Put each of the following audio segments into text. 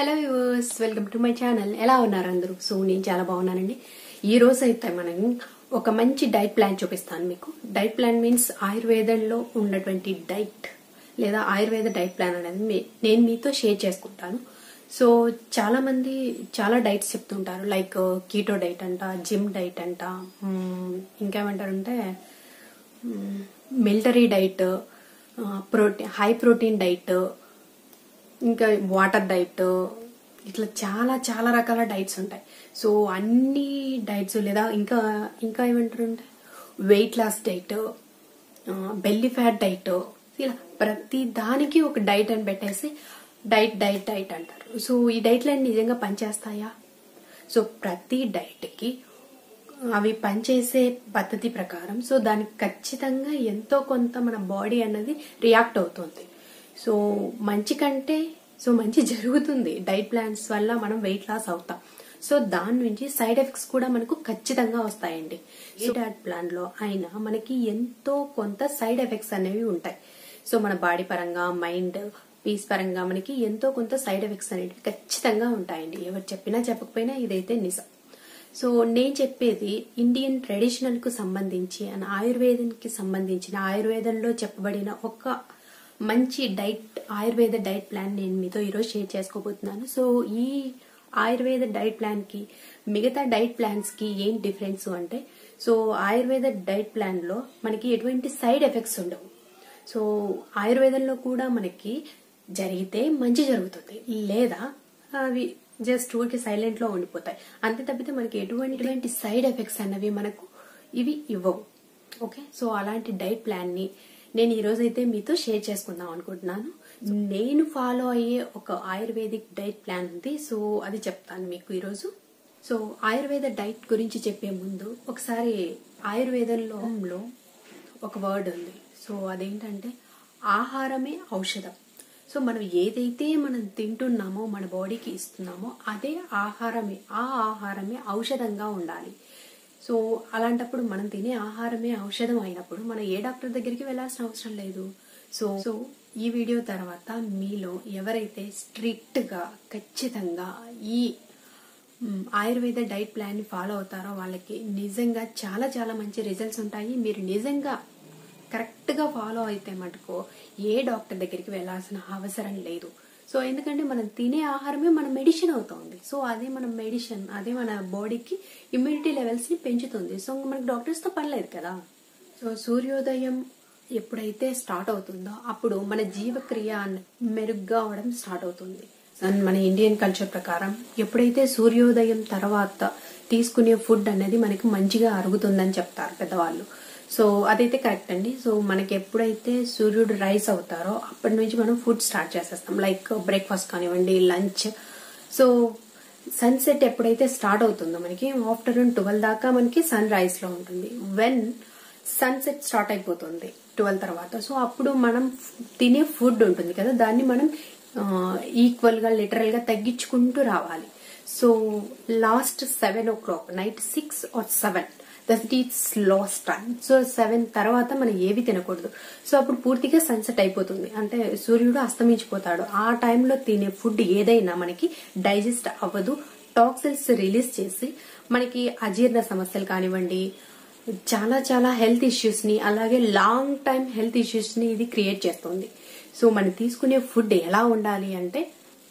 hello yours welcome to my channel ఎలా ఉన్నారు అందరూ సో నేను చాలా బాగున్నానండి ఈ రోజు అయితే మనం ఒక మంచి డైట్ ప్లాన్ చూపిస్తాను మీకు డైట్ ప్లాన్ మీన్స్ ఆయుర్వేదంలో ఉన్నటువంటి డైట్ లేదా ఆయుర్వేద డైట్ ప్లాన్ అనేది మీ- నేను మీతో షేర్ చేసుకుంటాను సో చాలా మంది చాలా డైట్స్ చెప్తుంటారు లైక్ కీటో డైట్ అంట జిమ్ డైట్ అంట మ్మ్, ఇంకేమంటారంటే military diet protein high protein diet ఇంకా వాటర్ డైట్ ఇట్లా చాలా చాలా రకాల డైట్స్ ఉంటాయి సో అన్ని డైట్స్ లేదా ఇంకా ఇంకా ఏమంటారు అంటే weight loss diet belly fat diet ఇలా ప్రతి దానికి ఒక డైట్ అని పెట్టేసి డైట్ డైట్ డైట్ అంటారు సో ఈ డైట్లు అన్ని నిజంగా పనిచేస్తాయా సో ప్రతి డైట్కి అవి పనిచేసే పద్ధతి ప్రకారం సో దానికి ఖచ్చితంగా ఎంతో కొంత మన బాడీ అన్నది రియాక్ట్ అవుతుంది సో మంచి కంటే సో మంచి జరుగుతుంది డైట్ ప్లాన్స్ వల్ల మనం వెయిట్ లాస్ అవుతాం సో దాని నుంచి సైడ్ ఎఫెక్ట్స్ కూడా మనకు ఖచ్చితంగా వస్తాయండి ఈ డైట్ ప్లాన్ లో అయినా మనకి ఎంతో కొంత సైడ్ ఎఫెక్ట్స్ అనేవి ఉంటాయి సో మన బాడీ పరంగా మైండ్ పీస్ పరంగా మనకి ఎంతో కొంత సైడ్ ఎఫెక్ట్స్ అనేవి ఖచ్చితంగా ఉంటాయండి ఎవరు చెప్పినా చెప్పకపోయినా ఇదైతే నిజం సో నేను చెప్పేది ఇండియన్ ట్రెడిషనల్ కు సంబంధించి అండ్ ఆయుర్వేదానికి సంబంధించిన ఆయుర్వేదంలో చెప్పబడిన ఒక మంచి డైట్ ఆయుర్వేద డైట్ ప్లాన్ నేను మీతో ఈరోజు షేర్ చేసుకోబోతున్నాను సో ఈ ఆయుర్వేద డైట్ ప్లాన్ కి మిగతా డైట్ ప్లాన్స్ కి ఏం డిఫరెన్స్ అంటే సో ఆయుర్వేద డైట్ ప్లాన్ లో మనకి ఎటువంటి సైడ్ ఎఫెక్ట్స్ ఉండవు సో ఆయుర్వేదంలో కూడా మనకి జరిగితే మంచి జరుగుతుంది లేదా అవి జస్ట్ ఊరికి సైలెంట్ లో ఉండిపోతాయి అంతే తప్పితే మనకి ఎటువంటి సైడ్ ఎఫెక్ట్స్ అన్నవి మనకు ఇవి ఇవ్వవు ఓకే సో అలాంటి డైట్ ప్లాన్ ని నేను ఈ రోజు అయితే మీతో షేర్ చేసుకుందాం అనుకుంటున్నాను నేను ఫాలో అయ్యే ఒక ఆయుర్వేదిక్ డైట్ ప్లాన్ ఉంది సో అది చెప్తాను మీకు ఈరోజు సో ఆయుర్వేద డైట్ గురించి చెప్పే ముందు ఒకసారి ఆయుర్వేదంలో లో ఒక వర్డ్ ఉంది సో అదేంటంటే ఆహారమే ఔషధం సో మనం ఏదైతే మనం తింటున్నామో మన బాడీకి ఇస్తున్నామో అదే ఆహారమే ఆ ఆహారమే ఔషధంగా ఉండాలి సో అలాంటప్పుడు మనం తినే ఆహారమే ఔషధం అయినప్పుడు మనం ఏ డాక్టర్ దగ్గరికి వెళ్ళాల్సిన అవసరం లేదు సో సో ఈ వీడియో తర్వాత మీలో ఎవరైతే స్ట్రిక్ట్ గా ఖచ్చితంగా ఈ మ్, ఆయుర్వేద డైట్ ప్లాన్ ని ఫాలో అవుతారో వాళ్ళకి నిజంగా చాలా చాలా మంచి రిజల్ట్స్ ఉంటాయి మీరు నిజంగా కరెక్ట్ గా ఫాలో అయితే మటుకు ఏ డాక్టర్ దగ్గరికి వెళ్ళాల్సిన అవసరం లేదు సో ఎందుకంటే మనం తినే ఆహారమే మన మెడిసిన్ అవుతుంది సో అదే మన మెడిసిన్ అదే మన బాడీకి ఇమ్యూనిటీ లెవెల్స్ ని పెంచుతుంది సో మనకి డాక్టర్స్ తో పని లేదు కదా సో సూర్యోదయం ఎప్పుడైతే స్టార్ట్ అవుతుందో అప్పుడు మన జీవక్రియ అన్న- మెరుగ్గా అవడం స్టార్ట్ అవుతుంది అండ్ మన ఇండియన్ కల్చర్ ప్రకారం ఎప్పుడైతే సూర్యోదయం తర్వాత తీసుకునే ఫుడ్ అనేది మనకి మంచిగా అరుగుతుందని చెప్తారు పెద్దవాళ్ళు సో అదైతే కరెక్ట్ అండి సో మనకి ఎప్పుడైతే సూర్యుడు రైస్ అవుతారో అప్పటి నుంచి మనం ఫుడ్ స్టార్ట్ చేసేస్తాం లైక్ బ్రేక్ఫాస్ట్ కానివ్వండి లంచ్ సో సన్సెట్ ఎప్పుడైతే స్టార్ట్ అవుతుందో మనకి ఆఫ్టర్నూన్ ట్వెల్వ్ దాకా మనకి సన్ రైజ్ లో ఉంటుంది వెన్ సన్సెట్ స్టార్ట్ అయిపోతుంది ట్వెల్వ్ తర్వాత సో అప్పుడు మనం తినే ఫుడ్ ఉంటుంది కదా దాన్ని మనం ఈక్వల్ గా లిటరల్ గా తగ్గించుకుంటూ రావాలి so last seven o'clock night six or seven that eats last time so seven తర్వాత మనం ఏవి తినకూడదు సో అప్పుడు పూర్తిగా సన్సెట్ అయిపోతుంది అంటే సూర్యుడు అస్తమించిపోతాడు ఆ టైంలో తినే ఫుడ్ ఏదైనా మనకి డైజెస్ట్ అవ్వదు టాక్సిల్స్ రిలీజ్ చేసి మనకి అజీర్ణ సమస్యలు కానివ్వండి చాలా చాలా హెల్త్ ఇష్యూస్ ని అలాగే లాంగ్ టైం హెల్త్ ఇష్యూస్ ని ఇది క్రియేట్ చేస్తుంది సో మనం తీసుకునే ఫుడ్ ఎలా ఉండాలి అంటే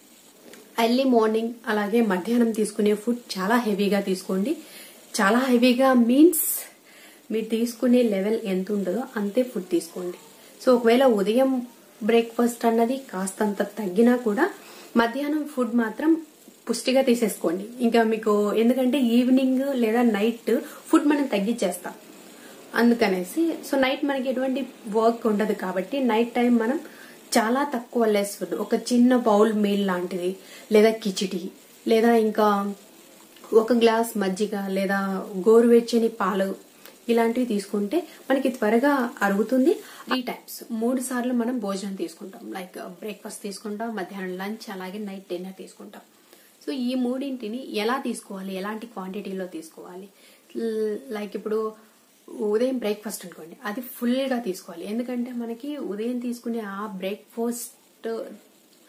ఎర్లీ మార్నింగ్ అలాగే మధ్యాహ్నం తీసుకునే ఫుడ్ చాలా హెవీగా తీసుకోండి చాలా హెవీగా మీన్స్ మీరు తీసుకునే లెవెల్ ఎంత ఉంటుందో అంతే ఫుడ్ తీసుకోండి సో ఒకవేళ ఉదయం బ్రేక్ఫాస్ట్ అన్నది కాస్తంత తగ్గినా కూడా మధ్యాహ్నం ఫుడ్ మాత్రం పుష్టిగా తీసేసుకోండి ఇంకా మీకు ఎందుకంటే ఈవినింగ్ లేదా నైట్ ఫుడ్ మనం తగ్గించేస్తాం అందుకనేసి సో నైట్ మనకి ఎటువంటి వర్క్ ఉండదు కాబట్టి నైట్ టైం మనం చాలా తక్కువ లెస్ ఫుడ్ ఒక చిన్న బౌల్ మీల్ లాంటిది లేదా కిచిడి లేదా ఇంకా ఒక గ్లాస్ మజ్జిగ లేదా గోరువెచ్చని పాలు ఇలాంటివి తీసుకుంటే మనకి త్వరగా అరుగుతుంది త్రీ టైమ్స్ మూడు సార్లు మనం భోజనం తీసుకుంటాం లైక్ బ్రేక్ఫాస్ట్ తీసుకుంటాం మధ్యాహ్నం లంచ్ అలాగే నైట్ డిన్నర్ తీసుకుంటాం సో ఈ మూడింటిని ఎలా తీసుకోవాలి ఎలాంటి క్వాంటిటీలో తీసుకోవాలి లైక్ ఇప్పుడు ఉదయం బ్రేక్ఫాస్ట్ అనుకోండి అది ఫుల్గా తీసుకోవాలి ఎందుకంటే మనకి ఉదయం తీసుకునే ఆ బ్రేక్ఫాస్ట్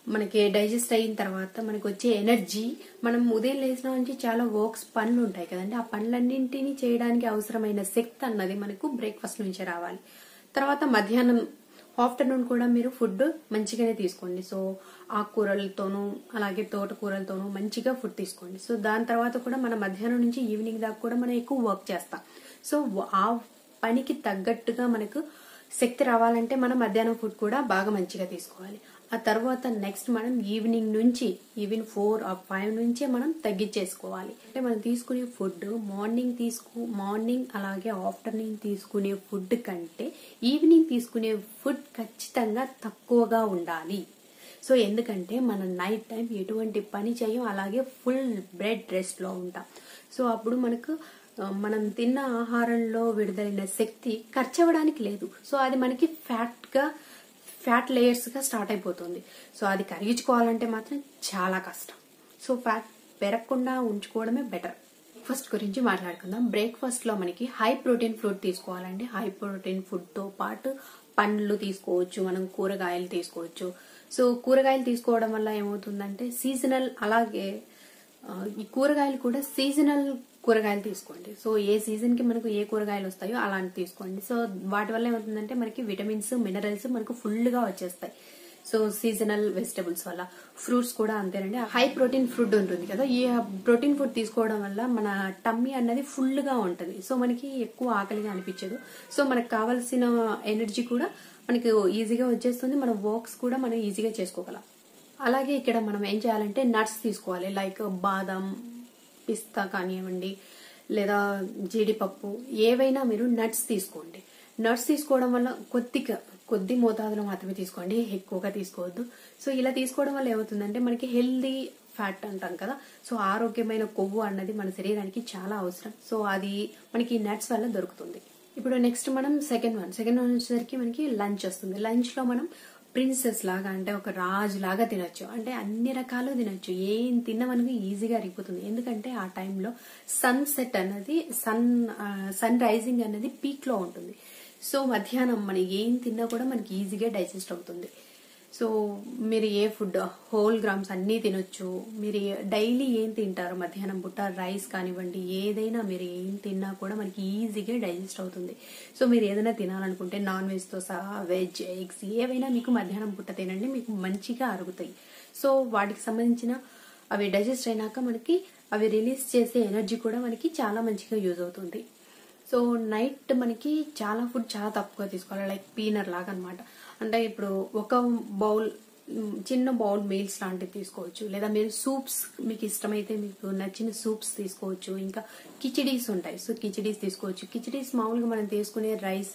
మనకి డైజెస్ట్ అయిన తర్వాత మనకు వచ్చే ఎనర్జీ మనం ఉదయం లేచిన నుంచి చాలా వర్క్స్ పనులు ఉంటాయి కదండి ఆ పనులన్నింటినీ చేయడానికి అవసరమైన శక్తి అన్నది మనకు బ్రేక్ఫాస్ట్ నుంచే రావాలి తర్వాత మధ్యాహ్నం ఆఫ్టర్నూన్ కూడా మీరు ఫుడ్ మంచిగానే తీసుకోండి సో ఆకుకూరలతోనూ అలాగే తోటకూరలతోనూ మంచిగా ఫుడ్ తీసుకోండి సో దాని తర్వాత కూడా మన మధ్యాహ్నం నుంచి ఈవినింగ్ దాకా కూడా మనం ఎక్కువ వర్క్ చేస్తాం సో ఆ పనికి తగ్గట్టుగా మనకు శక్తి రావాలంటే మనం మధ్యాహ్నం ఫుడ్ కూడా బాగా మంచిగా తీసుకోవాలి ఆ తర్వాత నెక్స్ట్ మనం ఈవినింగ్ నుంచి ఈవిన్ ఫోర్ ఆ ఫైవ్ నుంచే మనం తగ్గించేసుకోవాలి అంటే మనం తీసుకునే ఫుడ్ మార్నింగ్ తీసుకు మార్నింగ్ అలాగే ఆఫ్టర్నూన్ తీసుకునే ఫుడ్ కంటే ఈవినింగ్ తీసుకునే ఫుడ్ ఖచ్చితంగా తక్కువగా ఉండాలి సో ఎందుకంటే మనం నైట్ టైం ఎటువంటి పని చేయం అలాగే ఫుల్ బ్రెడ్ రెస్ట్ లో ఉంటాం సో అప్పుడు మనకు ఆ, మనం తిన్న ఆహారంలో విడుదలైన శక్తి ఖర్చు అవ్వడానికి లేదు సో అది మనకి ఫ్యాట్ గా ఫ్యాట్ లేయర్స్ గా స్టార్ట్ అయిపోతుంది సో అది కరిగించుకోవాలంటే మాత్రం చాలా కష్టం సో ఫ్యాట్ పెరగకుండా ఉంచుకోవడమే బెటర్ బ్రేక్ఫాస్ట్ గురించి మాట్లాడుకుందాం బ్రేక్ఫాస్ట్ లో మనకి హై ప్రోటీన్ ఫుడ్ తీసుకోవాలండి హై ప్రోటీన్ ఫుడ్ తో పాటు పండ్లు తీసుకోవచ్చు మనం కూరగాయలు తీసుకోవచ్చు సో కూరగాయలు తీసుకోవడం వల్ల ఏమవుతుందంటే సీజనల్ అలాగే ఆ, ఈ కూరగాయలు కూడా సీజనల్ కూరగాయలు తీసుకోండి సో ఏ సీజన్ కి మనకు ఏ కూరగాయలు వస్తాయో అలాంటి తీసుకోండి సో వాటి వల్ల ఏమవుతుందంటే మనకి విటమిన్స్ మినరల్స్ మనకు ఫుల్ గా వచ్చేస్తాయి సో సీజనల్ వెజిటబుల్స్ వల్ల ఫ్రూట్స్ కూడా అంతేనండి హై ప్రోటీన్ ఫుడ్ ఉంటుంది కదా ఈ ప్రోటీన్ ఫుడ్ తీసుకోవడం వల్ల మన టమ్మీ అన్నది ఫుల్ గా ఉంటుంది సో మనకి ఎక్కువ ఆకలిగా అనిపించదు సో మనకు కావాల్సిన ఎనర్జీ కూడా మనకి ఈజీగా వచ్చేస్తుంది మన వర్క్స్ కూడా మనం ఈజీగా చేసుకోగలం అలాగే ఇక్కడ మనం ఏం చేయాలంటే నట్స్ తీసుకోవాలి లైక్ బాదం పిస్తా కానివ్వండి లేదా జీడిపప్పు ఏవైనా మీరు నట్స్ తీసుకోండి నట్స్ తీసుకోవడం వల్ల కొద్దిగా కొద్ది మోతాదులో మాత్రమే తీసుకోండి ఎక్కువగా తీసుకోవద్దు సో ఇలా తీసుకోవడం వల్ల ఏమవుతుందంటే మనకి హెల్దీ ఫ్యాట్ అంటాం కదా సో ఆరోగ్యమైన కొవ్వు అన్నది మన శరీరానికి చాలా అవసరం సో అది మనకి నట్స్ వల్ల దొరుకుతుంది ఇప్పుడు నెక్స్ట్ మనం సెకండ్ వన్ సెకండ్ వన్ వచ్చేసరికి మనకి లంచ్ వస్తుంది లంచ్ లో మనం ప్రిన్సెస్ లాగా అంటే ఒక రాజు లాగా తినొచ్చు అంటే అన్ని రకాలు తినొచ్చు ఏం తిన్నా మనకు ఈజీగా అరిగిపోతుంది ఎందుకంటే ఆ టైంలో సన్ సెట్ అన్నది సన్ సన్ రైజింగ్ అనేది పీక్ లో ఉంటుంది సో మధ్యాహ్నం మనం ఏం తిన్నా కూడా మనకి ఈజీగా డైజెస్ట్ అవుతుంది సో మీరు ఏ ఫుడ్ హోల్ గ్రామ్స్ అన్నీ తినొచ్చు మీరు డైలీ ఏం తింటారు మధ్యాహ్నం పుట్ట రైస్ కానివ్వండి ఏదైనా మీరు ఏం తిన్నా కూడా మనకి ఈజీగా డైజెస్ట్ అవుతుంది సో మీరు ఏదైనా తినాలనుకుంటే నాన్ వెజ్ తో సహా వెజ్ ఎగ్స్ ఏవైనా మీకు మధ్యాహ్నం పుట్ట తినండి మీకు మంచిగా అరుగుతాయి సో వాటికి సంబంధించిన అవి డైజెస్ట్ అయినాక మనకి అవి రిలీజ్ చేసే ఎనర్జీ కూడా మనకి చాలా మంచిగా యూజ్ అవుతుంది సో నైట్ మనకి చాలా ఫుడ్ చాలా తక్కువ తీసుకోవాలి లైక్ పీనర్ లాగా అనమాట అంటే ఇప్పుడు ఒక బౌల్ మ్, చిన్న బౌల్ మీల్స్ లాంటివి తీసుకోవచ్చు లేదా మీరు సూప్స్ మీకు ఇష్టమైతే మీకు నచ్చిన సూప్స్ తీసుకోవచ్చు ఇంకా కిచిడీస్ ఉంటాయి సో కిచిడీస్ తీసుకోవచ్చు కిచిడీస్ మామూలుగా మనం తీసుకునే rice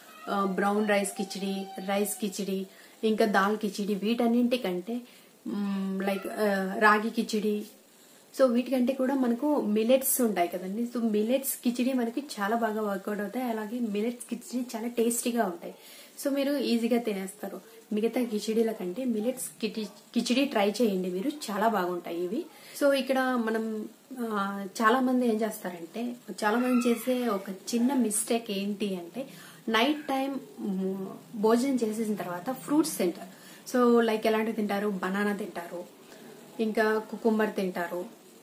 brown rice khichdi rice khichdi ఇంకా దాల్ కిచిడి వీటన్నింటికంటే మ్, లైక్ ఆ, రాగి కిచిడి సో వీటికంటే కూడా మనకు మిలెట్స్ ఉంటాయి కదండి సో మిలెట్స్ కిచిడి మనకి చాలా బాగా వర్కౌట్ అవుతాయి అలాగే మిలెట్స్ కిచిడి చాలా టేస్టీగా ఉంటాయి సో మీరు ఈజీగా తినేస్తారు మిగతా కిచిడీల కంటే మిలెట్స్ కిచిడి ట్రై చేయండి మీరు చాలా బాగుంటాయి ఇవి సో ఇక్కడ మనం ఆ, చాలా మంది ఏం చేస్తారంటే చాలా మంది చేసే ఒక చిన్న మిస్టేక్ ఏంటి అంటే నైట్ టైం మ్, భోజనం చేసేసిన తర్వాత ఫ్రూట్స్ తింటారు సో లైక్ ఎలాంటివి తింటారు బనానా తింటారు ఇంకా కుకుంబర్ తింటారు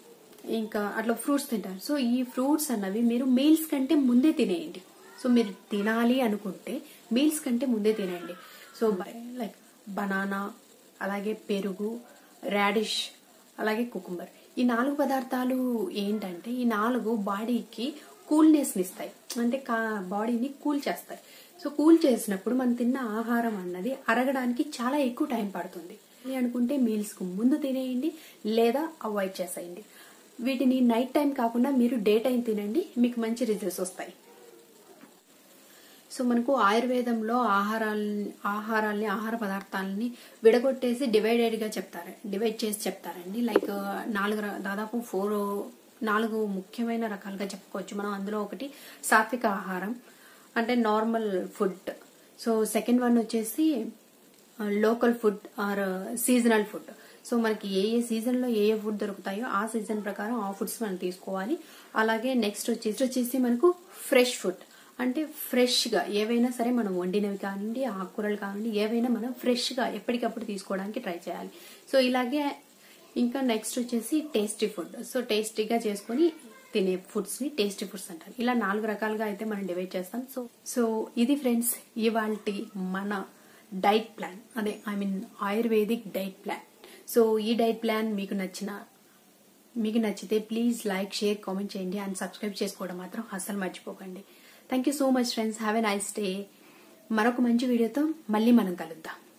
ఇంకా అట్లా ఫ్రూట్స్ తింటారు సో ఈ ఫ్రూట్స్ అన్నవి మీరు మీల్స్ కంటే ముందే తినేయండి సో మీరు తినాలి అనుకుంటే మీల్స్ కంటే ముందే తినేయండి సో లైక్ బనానా అలాగే పెరుగు రాడిష్ అలాగే కుకుంబర్ ఈ నాలుగు పదార్థాలు ఏంటంటే ఈ నాలుగు బాడీకి కూల్నెస్ ఇస్తాయి అంటే బాడీని కూల్ చేస్తాయి సో కూల్ చేసినప్పుడు మనం తిన్న ఆహారం అన్నది అరగడానికి చాలా ఎక్కువ టైం పడుతుంది అని అనుకుంటే మీల్స్ కు ముందు తినేయండి లేదా అవాయిడ్ చేసేయండి వీటిని నైట్ టైం కాకుండా మీరు డే టైం తినండి మీకు మంచి రిజల్ట్స్ వస్తాయి సో మనకు ఆయుర్వేదంలో ఆహారాలని ఆహారాల్ని ఆహార పదార్థాలని విడగొట్టేసి డివైడెడ్ గా చెప్తారు డివైడ్ చేసి చెప్తారండి లైక్ నాలుగు ర- దాదాపు ఫోర్ నాలుగు ముఖ్యమైన రకాలుగా చెప్పుకోవచ్చు మనం అందులో ఒకటి సాత్విక ఆహారం అంటే normal food so second one వచ్చేసి local food or seasonal food so మనకి ఏ ఏ సీజన్ లో ఏ ఏ ఫుడ్ దొరుకుతాయో ఆ సీజన్ ప్రకారం ఆ ఫుడ్స్ మనం తీసుకోవాలి అలాగే నెక్స్ట్ వచ్చేసి వచ్చేసి మనకు ఫ్రెష్ ఫుడ్ అంటే ఫ్రెష్గా ఏవైనా సరే మనం వండినవి కానివ్వండి ఆకుకూరలు కానివ్వండి ఏవైనా మనం ఫ్రెష్గా ఎప్పటికప్పుడు తీసుకోవడానికి ట్రై చేయాలి సో ఇలాగే ఇంకా నెక్స్ట్ వచ్చేసి టేస్టీ ఫుడ్ సో టేస్టీగా చేసుకొని తినే ఫుడ్స్ ని టేస్టీ ఫుడ్స్ అంటారు ఇలా నాలుగు రకాలుగా అయితే మనం డివైడ్ చేస్తాం సో సో ఇది ఫ్రెండ్స్ ఇవాళ మన డైట్ ప్లాన్ అదే I mean ayurvedic diet plan so ఈ డైట్ ప్లాన్ మీకు నచ్చిన మీకు నచ్చితే ప్లీజ్ లైక్ షేర్ కామెంట్ చేయండి అండ్ సబ్స్క్రైబ్ చేసుకోవడం మాత్రం అస్సలు మర్చిపోకండి thank you so much friends have a nice day మరొక మంచి వీడియోతో మళ్ళీ మనం కలుద్దాం